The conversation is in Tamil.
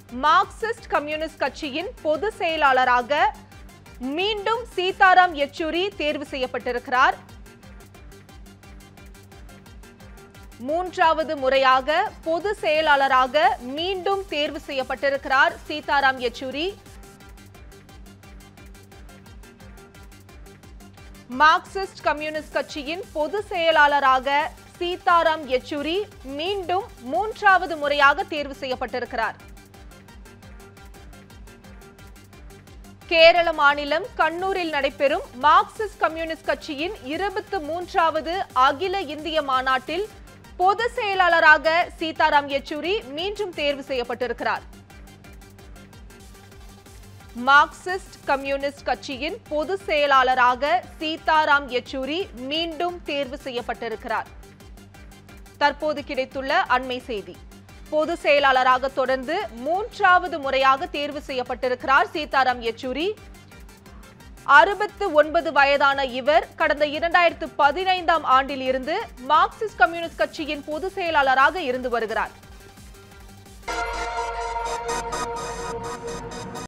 மார்க்சிஸ்ட் கம்யூனிஸ்ட் கட்சியின் பொதுச் செயலாளராக மீண்டும் சீதாராம் யெச்சூரி தேர்வு செய்யப்பட்டிருக்கிறார் மூன்றாவது முறையாக பொது செயலாளராக மீண்டும் தேர்வு செய்யப்பட்டிருக்கிறார் சீதாராம் யெச்சூரி மார்க்சிஸ்ட் கம்யூனிஸ்ட் கட்சியின் பொது செயலாளராக சீதாராம் யெச்சூரி மீண்டும் மூன்றாவது முறையாக தேர்வு செய்யப்பட்டிருக்கிறார் கேரள மாநிலம் கண்ணூரில் நடைபெறும் மார்க்சிஸ்ட் கம்யூனிஸ்ட் கட்சியின் இருபத்து மூன்றாவது அகில இந்திய மாநாட்டில் பொது செயலாளராக சீதாராம் யெச்சூரி மீண்டும் தேர்வு செய்யப்பட்டிருக்கிறார் மார்க்சிஸ்ட் கம்யூனிஸ்ட் கட்சியின் பொது செயலாளராக சீதாராம் யெச்சூரி மீண்டும் தேர்வு செய்யப்பட்டிருக்கிறார் தற்போது கிடைத்துள்ள அண்மை செய்தி பொது செயலாளராக தொடர்ந்து மூன்றாவது முறையாக தேர்வு செய்யப்பட்டிருக்கிறார் சீதாராம் யெச்சூரி அறுபத்து ஒன்பது வயதான இவர் கடந்த இரண்டாயிரத்து பதினைந்தாம் ஆண்டில் இருந்து மார்க்சிஸ்ட் கம்யூனிஸ்ட் கட்சியின் பொது செயலாளராக இருந்து வருகிறார்